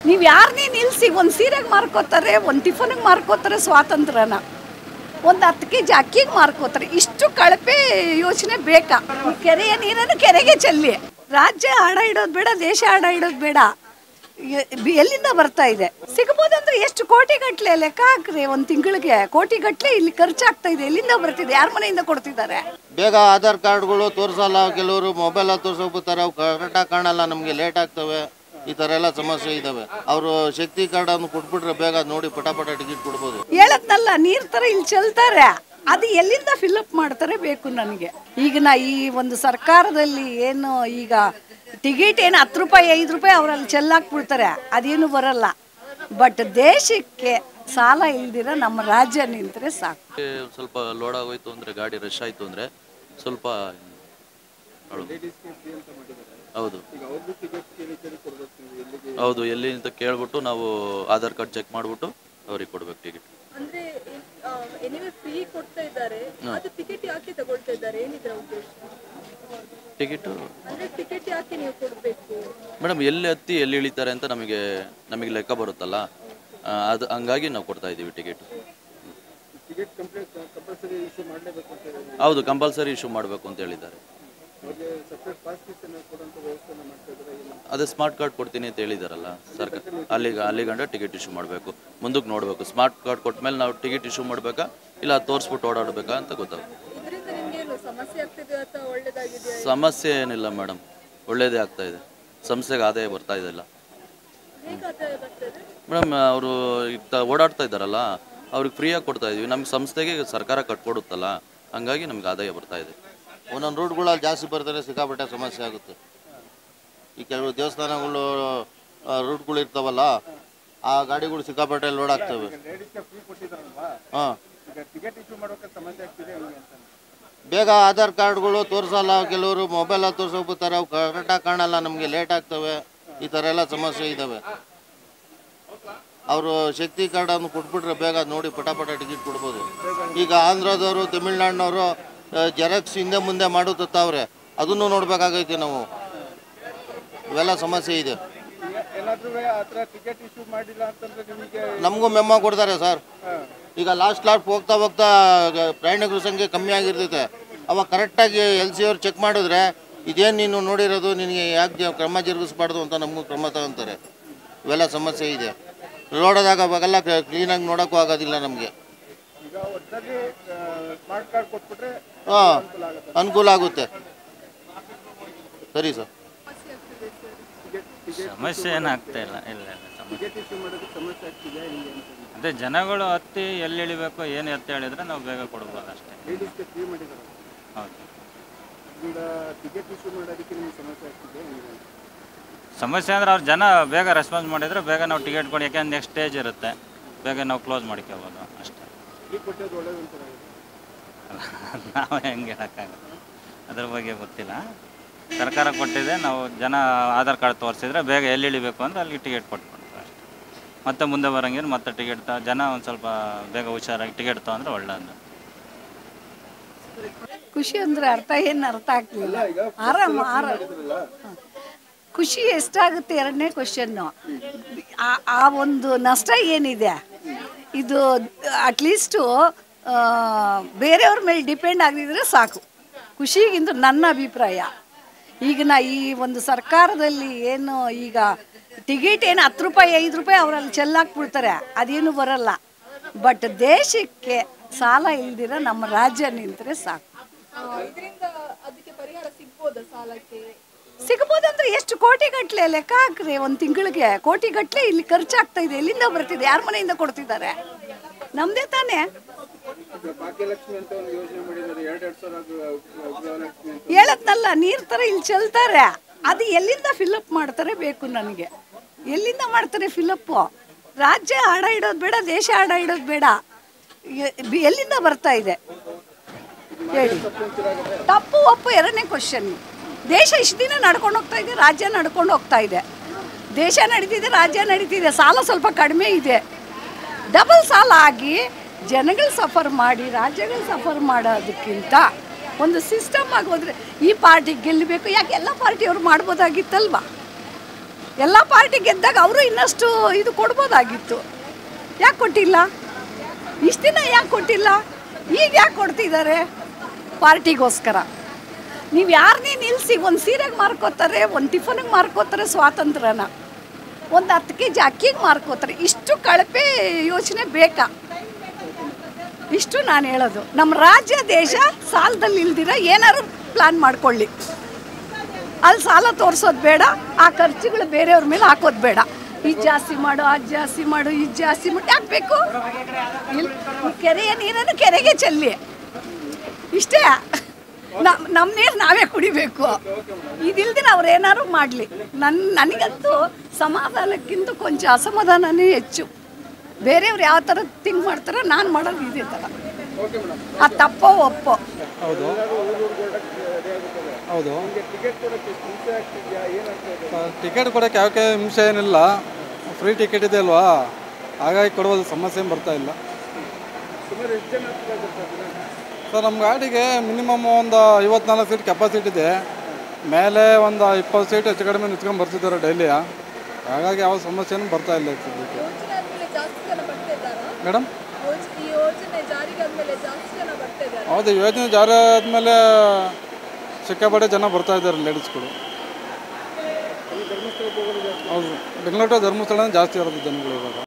ನೀವು ಯಾರನ್ನೇ ನಿಲ್ಲಿಸಿ ಒಂದು ಸೀರೆಗೆ ಮಾರ್ಕೋತಾರೆ ಒಂದು ಟಿಫನ್ಗೆ ಮಾರ್ಕೋತಾರೆ ಸ್ವಾತಂತ್ರ್ಯನ ಒಂದು ಹತ್ತು ಕೆ ಜಿ ಅಕ್ಕಿಗೆ ಮಾರ್ಕೋತಾರೆ ಇಷ್ಟು ಕಳಪೆ ಯೋಚನೆ ಬೇಕಾ ಈ ಕೆರೆಯ ನೀರನ್ನು ಕೆರೆಗೆ ಚೆಲ್ಲಿ ರಾಜ್ಯ ಹಣ ಇಡೋದು ಬೇಡ ದೇಶ ಹಣ ಇಡೋದು ಬೇಡ ಎ- ಬಿ- ಎಲ್ಲಿಂದ ಬರ್ತಾ ಇದೆ ಸಿಗ್ಬೋದಂದ್ರೆ ಎಷ್ಟು ಕೋಟಿ ಗಟ್ಲೆ ಲೆಕ್ಕ ಹಾಕ್ರಿ ಒಂದು ತಿಂಗಳಿಗೆ ಕೋಟಿ ಗಟ್ಲೆ ಇಲ್ಲಿ ಖರ್ಚಾಗ್ತಾ ಇದೆ ಎಲ್ಲಿಂದ ಬರ್ತಿದೆ ಯಾರ ಮನೆಯಿಂದ ಕೊಡ್ತಿದ್ದಾರೆ ಬೇಗ ಆಧಾರ್ ಕಾರ್ಡ್ಗಳು ತೋರಿಸಲ್ಲ ಕೆಲವರು ಮೊಬೈಲ್ ತೋರ್ಸೋಗ್ಬಿಡ್ತಾರೆ ಅವು ಕರೆಕ್ಟಾಗಿ ಕಾಣಲ್ಲ ನಮಗೆ ಲೇಟ್ ಆಗ್ತವೆ ಈ ಥರ ಎಲ್ಲ ಸಮಸ್ಯೆ ಇದ್ದಾವೆ ಅವರು ಶಕ್ತಿ ಕಾರ್ಡನ್ನು ಕೊಟ್ಬಿಟ್ರೆ ಬೇಗ ನೋಡಿ ಪಟಾಪಟ ಟಿಕೆಟ್ ಕೊಡ್ಬೋದು ಹೇಳದ್ನಲ್ಲ ನೀರ್ ತರ ಇಲ್ಲಿ ಚೆಲ್ತಾರೆ ಅದು ಎಲ್ಲಿಂದ ಫಿಲ್ಅಪ್ ಮಾಡ್ತಾರೆ ಬೇಕು ನನಗೆ ಈಗ ನಾ ಈ ಒಂದು ಸರ್ಕಾರದಲ್ಲಿ ಏನು ಈಗ ಟಿಕೆಟ್ ಏನು ಹತ್ತು ರೂಪಾಯಿ ಐದು ರೂಪಾಯಿ ಅವರಲ್ಲಿ ಚೆಲ್ಲಾಕ್ಬಿಡ್ತಾರೆ ಅದೇನು ಬರಲ್ಲ ಬಟ್ ದೇಶಕ್ಕೆ ಸಾಲ ಇಲ್ದಿರ ನಮ್ಮ ರಾಜ್ಯ ನಿಂತರೆ ಸಾಕು ಒಂದ್ ಸ್ವಲ್ಪ ಲೋಡ್ ಆಗೋಯ್ತು ಅಂದರೆ ಗಾಡಿ ರಶ್ ಆಯಿತು ಅಂದರೆ ಸ್ವಲ್ಪ ಹೌದು ಹೌದು ಎಲ್ಲಿ ಅಂತ ಕೇಳ್ಬಿಟ್ಟು ನಾವು ಆಧಾರ್ ಕಾರ್ಡ್ ಚೆಕ್ ಮಾಡಿಬಿಟ್ಟು ಅವ್ರಿಗೆ ಕೊಡ್ಬೇಕು ಟಿಕೆಟ್ ಅಂದ್ರೆ ಎನಿವೆ ಫ್ರೀ ಕೊಡ್ತಾ ಇದ್ದಾರೆ ಅದು ಟಿಕೆಟ್ ಯಾಕೆ ತಗೊಳ್ತಾ ಇದ್ದಾರೆ ಏನಿದ್ರ ಉದ್ದೇಶ ಟಿಕೆಟು ಅಂದ್ರೆ ಟಿಕೆಟ್ ಯಾಕೆ ನೀವು ಕೊಡ್ಬೇಕು ಮೇಡಮ್ ಎಲ್ಲಿ ಹತ್ತಿ ಎಲ್ಲಿ ಇಳಿತಾರೆ ಅಂತ ನಮಗೆ ನಮಗೆ ಲೆಕ್ಕ ಬರುತ್ತಲ್ಲ ಆ, ಅದು ಹಂಗಾಗಿ ನಾವು ಕೊಡ್ತಾ ಇದ್ದೀವಿ ಟಿಕೆಟು ಹೌದು ಕಂಪಲ್ಸರಿ ಇಶ್ಯೂ ಮಾಡಬೇಕು ಅಂತ ಹೇಳಿದ್ದಾರೆ ಅದೇ ಸ್ಮಾರ್ಟ್ ಕಾರ್ಡ್ ಕೊಡ್ತೀನಿ ಅಂತ ಹೇಳಿದಾರಲ್ಲ ಸರ್ಕಾರ ಅಲ್ಲಿಗೆ ಅಲ್ಲಿ ಗಂಟ ಟಿಕೆಟ್ ಇಶ್ಯೂ ಮಾಡಬೇಕು ಮುಂದಕ್ಕೆ ನೋಡಬೇಕು ಸ್ಮಾರ್ಟ್ ಕಾರ್ಡ್ ಕೊಟ್ಮೇಲೆ ನಾವು ಟಿಕೆಟ್ ಇಶ್ಯೂ ಮಾಡಬೇಕಾ ಇಲ್ಲ ಅದು ತೋರಿಸ್ಬಿಟ್ಟು ಓಡಾಡಬೇಕಾ ಅಂತ ಗೊತ್ತಾಗುತ್ತೆ ಇದರಿಂದ ನಿಮ್ಗೆ ಏನು ಸಮಸ್ಯೆ ಆಗ್ತಿದೆ ಅಥವಾ ಒಳ್ಳೇದಾಗಿದೆಯಾ ಸಮಸ್ಯೆ ಏನಿಲ್ಲ ಮೇಡಮ್ ಒಳ್ಳೇದೇ ಆಗ್ತಾ ಇದೆ ಸಂಸ್ಥೆಗೆ ಆದಾಯ ಬರ್ತಾ ಇದೆಲ್ಲ ಹೇಗೆ ಆದಾಯ ಬರ್ತದೆ ಮೇಡಮ್ ಅವರು ಈಗ ಓಡಾಡ್ತಾ ಇದ್ದಾರಲ್ಲ ಅವ್ರಿಗೆ ಫ್ರೀಯಾಗಿ ಕೊಡ್ತಾ ಇದೀವಿ ನಮ್ಮ ಸಂಸ್ಥೆಗೆ ಸರ್ಕಾರ ಕಟ್ಕೊಡುತ್ತಲ್ಲ ಹಂಗಾಗಿ ನಮ್ಗೆ ಆದಾಯ ಬರ್ತಾ ಇದೆ ಒಂದೊಂದು ರೂಟ್ಗಳಲ್ಲಿ ಜಾಸ್ತಿ ಬರ್ತಾರೆ ಸಿಕ್ಕಾಪಟ್ಟೆ ಸಮಸ್ಯೆ ಆಗುತ್ತೆ ಈ ಕೆಲವು ದೇವಸ್ಥಾನಗಳು ರೂಟ್ಗಳು ಇರ್ತಾವಲ್ಲ ಆ ಗಾಡಿಗಳು ಸಿಕ್ಕಾಪಟ್ಟೆ ಲೋಡ್ ಆಗ್ತವೆ ಹಾಂ ಬೇಗ ಆಧಾರ್ ಕಾರ್ಡ್ಗಳು ತೋರಿಸಲ್ಲ ಕೆಲವರು ಮೊಬೈಲ್ ತೋರ್ಸೋಗ್ಬಿಡ್ತಾರೆ ಅವು ಕರೆಕ್ಟಾಗಿ ಕಾಣಲ್ಲ ನಮಗೆ ಲೇಟ್ ಆಗ್ತವೆ ಈ ಥರ ಎಲ್ಲ ಸಮಸ್ಯೆ ಇದ್ದಾವೆ ಅವರು ಶಕ್ತಿ ಕಾರ್ಡನ್ನು ಕೊಟ್ಬಿಟ್ರೆ ಬೇಗ ನೋಡಿ ಪಟಾಪಟ ಟಿಕೆಟ್ ಕೊಡ್ಬೋದು ಈಗ ಆಂಧ್ರದವರು ತಮಿಳ್ನಾಡಿನವರು ಜೆರಾಕ್ಸ್ ಹಿಂದೆ ಮುಂದೆ ಮಾಡುತ್ತಾವ್ರೆ ಅದನ್ನು ನೋಡ್ಬೇಕಾಗೈತೆ ನಾವು ಇವೆಲ್ಲ ಸಮಸ್ಯೆ ಇದೆ ನಮಗೂ ಮೆಮ್ಮ ಕೊಡ್ತಾರೆ ಸರ್ ಈಗ ಲಾಸ್ಟ್ ಲಾಸ್ಟ್ ಹೋಗ್ತಾ ಹೋಗ್ತಾ ಗ- ಪ್ರಯಾಣಿಕರ ಸಂಖ್ಯೆ ಕಮ್ಮಿ ಆಗಿರ್ತೈತೆ ಅವಾಗ ಕರೆಕ್ಟಾಗಿ ಎಲ್ ಸಿ ಅವ್ರು ಚೆಕ್ ಮಾಡಿದ್ರೆ ಇದೇನು ನೀನು ನೋಡಿರೋದು ನಿನಗೆ ಯಾಕೆ ಕ್ರಮ ಜರುಗಿಸ್ಬಾರ್ದು ಅಂತ ನಮಗೂ ಕ್ರಮ ತಗೊಂತಾರೆ ಇವೆಲ್ಲ ಸಮಸ್ಯೆ ಇದೆ ರೋಡದಾಗ ಅವಾಗೆಲ್ಲ ಕ್ಲೀನಾಗಿ ನೋಡೋಕ್ಕೂ ಆಗೋದಿಲ್ಲ ನಮಗೆ ಹಾಂ ಅನುಕೂಲ ಆಗುತ್ತೆ ಸರಿ ಸರ್ ಸಮಸ್ಯೆ ಏನಾಗ್ತಾ ಇಲ್ಲ ಇಲ್ಲ ಇಲ್ಲ ಸಮಸ್ಯೆ ಅದೇ ಜನಗಳು ಹತ್ತಿ ಎಲ್ಲಿ ಇಳಿಬೇಕು ಏನು ಎತ್ತ ಹೇಳಿದ್ರೆ ನಾವು ಬೇಗ ಕೊಡ್ಬೋದು ಅಷ್ಟೇ ಹೌದು ಸಮಸ್ಯೆ ಅಂದ್ರೆ ಅವ್ರು ಜನ ಬೇಗ ರೆಸ್ಪಾನ್ಸ್ ಮಾಡಿದ್ರೆ ಬೇಗ ನಾವು ಟಿಕೆಟ್ ಕೊಡಿ ಯಾಕೆಂದ್ರೆ ನೆಕ್ಸ್ಟ್ ಸ್ಟೇಜ್ ಇರುತ್ತೆ ಬೇಗ ನಾವು ಕ್ಲೋಸ್ ಮಾಡ್ಕೋಬೋದು ಅಷ್ಟೇ ನಾವು ಹೆಂಗೆ ಹೇಳೋಕ್ಕಾಗಲ್ಲ ಅದ್ರ ಬಗ್ಗೆ ಗೊತ್ತಿಲ್ಲ ಸರ್ಕಾರ ಕೊಟ್ಟಿದೆ ನಾವು ಜನ ಆಧಾರ್ ಕಾರ್ಡ್ ತೋರಿಸಿದ್ರೆ ಬೇಗ ಎಲ್ಲಿ ಇಳಿಬೇಕು ಅಂತ ಅಲ್ಲಿ ಟಿಕೆಟ್ ಕೊಟ್ಬಿಡ್ತಾರೆ ಅಷ್ಟೇ ಮತ್ತೆ ಮುಂದೆ ಬರೋಂಗೇನು ಮತ್ತೆ ಟಿಕೆಟ್ ತ ಜನ ಒಂದು ಸ್ವಲ್ಪ ಬೇಗ ಹುಷಾರಾಗಿ ಟಿಕೆಟ್ ತೊಗೊಂಡ್ರೆ ಒಳ್ಳೆಯದು ಖುಷಿ ಅಂದ್ರೆ ಅರ್ಥ ಏನು ಅರ್ಥ ಆಗ್ಲಿಲ್ಲ ಆರಾಮ ಆರಾಮ ಖುಷಿ ಎಷ್ಟಾಗುತ್ತೆ ಎರಡನೇ ಕ್ವಶನ್ನು ಆ ಒಂದು ನಷ್ಟ ಏನಿದೆ ಇದು ಅಟ್ಲೀಸ್ಟು ಬೇರೆಯವ್ರ ಮೇಲೆ ಡಿಪೆಂಡ್ ಆಗದಿದ್ರೆ ಸಾಕು ಖುಷಿಗಿಂತ ನನ್ನ ಅಭಿಪ್ರಾಯ ಈಗ ನಾ ಈ ಒಂದು ಸರ್ಕಾರದಲ್ಲಿ ಏನು ಈಗ ಟಿಕೆಟ್ ಏನು ಹತ್ತು ರೂಪಾಯಿ ಐದು ರೂಪಾಯಿ ಅವರಲ್ಲಿ ಚೆಲ್ಲಾಕ್ಬಿಡ್ತಾರೆ ಅದೇನು ಬರಲ್ಲ ಬಟ್ ದೇಶಕ್ಕೆ ಸಾಲ ಇಲ್ದಿರ ನಮ್ಮ ರಾಜ್ಯ ನಿಂತರೆ ಸಾಕು ಇದರಿಂದ ಅದಕ್ಕೆ ಪರಿಹಾರ ಸಿಗ್ಬೋದಾ ಸಾಲಕ್ಕೆ ಸಿಗ್ಬೋದಂದ್ರೆ ಎಷ್ಟು ಕೋಟಿ ಗಟ್ಲೆ ಲೆಕ್ಕ ಹಾಕ್ರಿ ಒಂದು ತಿಂಗಳಿಗೆ ಕೋಟಿ ಗಟ್ಲೆ ಇಲ್ಲಿ ಖರ್ಚಾಗ್ತಾ ಇದೆ ಎಲ್ಲಿಂದ ಬರ್ತಿದೆ ಯಾರ ಮನೆಯಿಂದ ಕೊಡ್ತಿದ್ದಾರೆ ನಮ್ದೇ ತಾನೇ ಹೇಳದ್ನಲ್ಲ ನೀರ್ ತರ ಇಲ್ಲಿ ಚೆಲ್ತಾರೆ ಅದು ಎಲ್ಲಿಂದ ಫಿಲ್ಅಪ್ ಮಾಡ್ತಾರೆ ಬೇಕು ನನಗೆ ಎಲ್ಲಿಂದ ಮಾಡ್ತಾರೆ ಫಿಲ್ಅಪ್ಪು ರಾಜ್ಯ ಹಣ ಇಡೋದು ಬೇಡ ದೇಶ ಹಣ ಇಡೋದು ಬೇಡ ಎ- ಬಿ- ಎಲ್ಲಿಂದ ಬರ್ತಾ ಇದೆ ಹೇಳಿ ತಪ್ಪು ಒಪ್ಪು ಎರಡನೇ ಕ್ವಶನ್ ದೇಶ ಇಷ್ಟು ದಿನ ನಡ್ಕೊಂಡು ಹೋಗ್ತಾ ಇದೆ ರಾಜ್ಯ ನಡ್ಕೊಂಡು ಹೋಗ್ತಾ ಇದೆ ದೇಶ ನಡೀತಿದೆ ರಾಜ್ಯ ನಡೀತಿದೆ ಸಾಲ ಸ್ವಲ್ಪ ಕಡಿಮೆ ಇದೆ ಡಬಲ್ ಸಾಲ ಆಗಿ ಜನಗಳು ಸಫರ್ ಮಾಡಿ ರಾಜ್ಯಗಳು ಸಫರ್ ಮಾಡೋದಕ್ಕಿಂತ ಒಂದು ಸಿಸ್ಟಮ್ ಆಗಿ ಹೋದ್ರೆ ಈ ಪಾರ್ಟಿಗೆ ಗೆಲ್ಲಬೇಕು ಯಾಕೆ ಎಲ್ಲ ಪಾರ್ಟಿಯವರು ಮಾಡ್ಬೋದಾಗಿತ್ತಲ್ವಾ ಎಲ್ಲ ಪಾರ್ಟಿ ಗೆದ್ದಾಗ ಅವರು ಇನ್ನಷ್ಟು ಇದು ಕೊಡ್ಬೋದಾಗಿತ್ತು ಯಾಕೆ ಕೊಟ್ಟಿಲ್ಲ ಇಷ್ಟು ದಿನ ಯಾಕೆ ಕೊಟ್ಟಿಲ್ಲ ಈಗ ಯಾಕೆ ಕೊಡ್ತಿದ್ದಾರೆ ಪಾರ್ಟಿಗೋಸ್ಕರ ನೀವು ಯಾರನ್ನೇ ನಿಲ್ಲಿಸಿ ಒಂದು ಸೀರೆಗೆ ಮಾರ್ಕೋತಾರೆ ಒಂದು ಟಿಫನ್ಗೆ ಮಾರ್ಕೋತಾರೆ ಸ್ವಾತಂತ್ರ್ಯನ ಒಂದು ಹತ್ತು ಕೆ ಜಿ ಅಕ್ಕಿಗೆ ಮಾರ್ಕೋತಾರೆ ಇಷ್ಟು ಕಳಪೆ ಯೋಚನೆ ಬೇಕಾ ಇಷ್ಟು ನಾನು ಹೇಳೋದು ನಮ್ಮ ರಾಜ್ಯ ದೇಶ ಸಾಲದಲ್ಲಿ ಇಲ್ದಿರ ಏನಾದ್ರು ಪ್ಲಾನ್ ಮಾಡ್ಕೊಳ್ಳಿ ಅಲ್ಲಿ ಸಾಲ ತೋರಿಸೋದು ಬೇಡ ಆ ಖರ್ಚುಗಳು ಬೇರೆಯವ್ರ ಮೇಲೆ ಹಾಕೋದು ಬೇಡ ಇದು ಜಾಸ್ತಿ ಮಾಡು ಅದು ಜಾಸ್ತಿ ಮಾಡು ಇದು ಜಾಸ್ತಿ ಮಾಡು ಯಾಕೆ ಬೇಕು ಇಲ್ಲಿ ಈ ಕೆರೆಯ ನೀರನ್ನು ಕೆರೆಗೆ ಚೆಲ್ಲಿ ಇಷ್ಟೇ ನಮ್ಮ ನಮ್ಮ ನೀರು ನಾವೇ ಕುಡಿಬೇಕು ಇದಿಲ್ದಿನ ಅವ್ರು ಏನಾದ್ರು ಮಾಡಲಿ ನನ್ನ ನನಗಂತೂ ಸಮಾಧಾನಕ್ಕಿಂತ ಕೊಂಚ ಅಸಮಾಧಾನನೇ ಹೆಚ್ಚು ಬೇರೆಯವ್ರು ಯಾವ ಥರ ಥಿಂಕ್ ಮಾಡ್ತಾರೋ ನಾನು ಮಾಡೋದು ಇದೇ ಥರ ಅದು ತಪ್ಪೋ ಒಪ್ಪೋ ಹೌದು ಹೌದು ಟಿಕೆಟ್ ಕೊಡೋಕ್ಕೆ ಯಾಕೆ ಹಿಂಸೆ ಏನಿಲ್ಲ ಫ್ರೀ ಟಿಕೆಟ್ ಇದೆ ಅಲ್ವಾ ಹಾಗಾಗಿ ಕೊಡುವುದು ಸಮಸ್ಯೆ ಏನು ಬರ್ತಾ ಇಲ್ಲ ಸರ್ ನಮ್ಮ ಗಾಡಿಗೆ ಮಿನಿಮಮ್ ಒಂದು ಐವತ್ನಾಲ್ಕು ಸೀಟ್ ಕೆಪಾಸಿಟಿ ಇದೆ ಮೇಲೆ ಒಂದು ಇಪ್ಪತ್ತು ಸೀಟ್ ಹೆಚ್ಚು ಕಡಿಮೆ ನಿಂತ್ಕೊಂಡು ಬರ್ತಿದ್ದಾರೆ ಡೈಲಿ ಹಾಗಾಗಿ ಯಾವ ಸಮಸ್ಯೆನೂ ಬರ್ತಾ ಇಲ್ಲ ಈಗ ಸದ್ಯಕ್ಕೆ ಯೋಜನೆ ಆದ್ಮೇಲೆ ಜಾಸ್ತಿ ಜನ ಬರ್ತಾ ಇದ್ದಾರಾ ಮೇಡಮ್ ಯೋಜ- ಈ ಯೋಜನೆ ಜಾರಿಗೆ ಆದ್ಮೇಲೆ ಜಾಸ್ತಿ ಜನ ಬರ್ತಾ ಇದ್ದಾರೆ ಹೌದು ಯೋಜನೆ ಜಾರಿ ಆದಮೇಲೆ ಸಿಕ್ಕಾಪಟ್ಟೆ ಜನ ಬರ್ತಾ ಇದ್ದಾರೆ ಲೇಡೀಸ್ಗಳು ಹೌದು ಬೆಂಗಳೂರು ಧರ್ಮಸ್ಥಳ ಜಾಸ್ತಿ ಇರೋದು ಜನಗಳು ಇವಾಗ